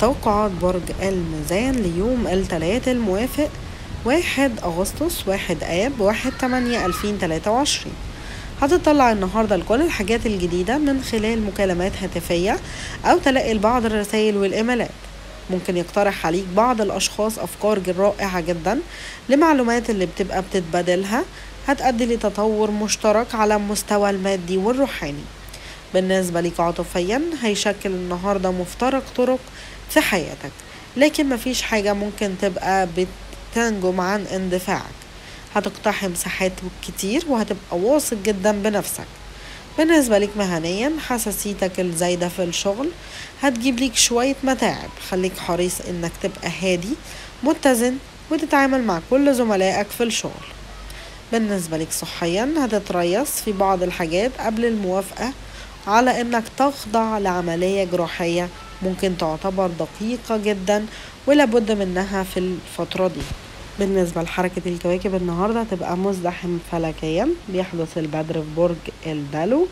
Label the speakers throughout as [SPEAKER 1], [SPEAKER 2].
[SPEAKER 1] توقعات برج الميزان ليوم الثلاث الموافق واحد أغسطس واحد آب واحد تمانية ألفين تلاتة وعشرين هتطلع النهاردة لكل الحاجات الجديدة من خلال مكالمات هاتفية أو تلقي بعض الرسائل والإيميلات ممكن يقترح عليك بعض الأشخاص أفكار رائعة جدا لمعلومات اللي بتبقى بتتبادلها هتأدي لتطور مشترك على المستوى المادي والروحاني بالنسبة لك عاطفيا هيشكل النهاردة مفترق طرق في حياتك لكن مفيش حاجة ممكن تبقى بتنجم عن اندفاعك هتقتحم مساحات كتير وهتبقى واثق جدا بنفسك بالنسبة لك مهنيا حساسيتك الزايدة في الشغل هتجيب ليك شوية متاعب خليك حريص انك تبقى هادي متزن وتتعامل مع كل زملائك في الشغل بالنسبة لك صحيا هتتريث في بعض الحاجات قبل الموافقة على انك تخضع لعملية جراحية ممكن تعتبر دقيقة جدا ولابد منها في الفترة دي بالنسبة لحركة الكواكب النهاردة هتبقى مزدحم فلكيا بيحدث البدر في برج الدلو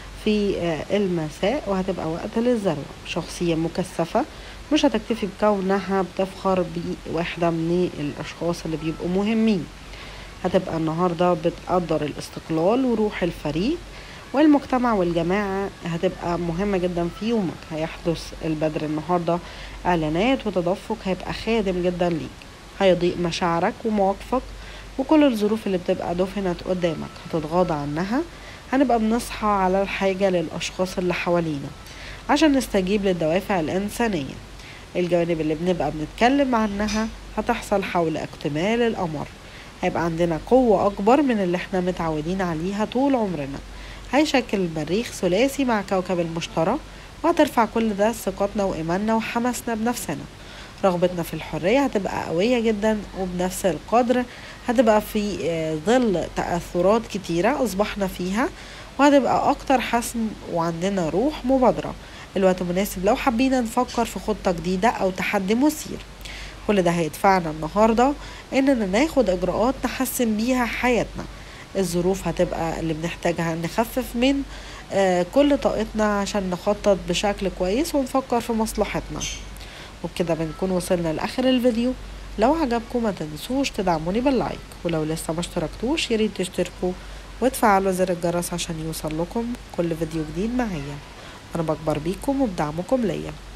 [SPEAKER 1] في المساء وهتبقى وقت للذروة شخصية مكثفة مش هتكتفي بكونها بتفخر بواحدة من الأشخاص اللي بيبقوا مهمين هتبقى النهاردة بتقدر الاستقلال وروح الفريق والمجتمع والجماعة هتبقى مهمة جدا في يومك هيحدث البدر النهاردة إعلانات وتدفق هيبقى خادم جدا ليك هيضيء مشاعرك ومواقفك وكل الظروف اللي بتبقى دفنت قدامك هتتغاضى عنها هنبقى بنصحى على الحاجة للأشخاص اللي حوالينا عشان نستجيب للدوافع الإنسانية الجوانب اللي بنبقى بنتكلم عنها هتحصل حول اكتمال القمر هيبقى عندنا قوة أكبر من اللي احنا متعودين عليها طول عمرنا هيشكل المريخ ثلاثي مع كوكب المشتري وهترفع كل ده ثقتنا وإيماننا وحماسنا بنفسنا رغبتنا في الحرية هتبقى قوية جدا وبنفس القدر هتبقى في ظل تأثرات كتيرة أصبحنا فيها وهتبقى أكتر حسم وعندنا روح مبادرة الوقت مناسب لو حبينا نفكر في خطة جديدة أو تحدي مثير كل ده هيدفعنا النهاردة إننا ناخد إجراءات نحسن بيها حياتنا الظروف هتبقى اللي بنحتاجها نخفف من كل طاقتنا عشان نخطط بشكل كويس ونفكر في مصلحتنا وبكده بنكون وصلنا لآخر الفيديو لو عجبكم ما تنسوش تدعموني باللايك ولو لسه ما اشتركتوش ياريت تشتركوا وتفعلوا زر الجرس عشان يوصل لكم كل فيديو جديد معايا انا بكبر بيكم وبدعمكم ليا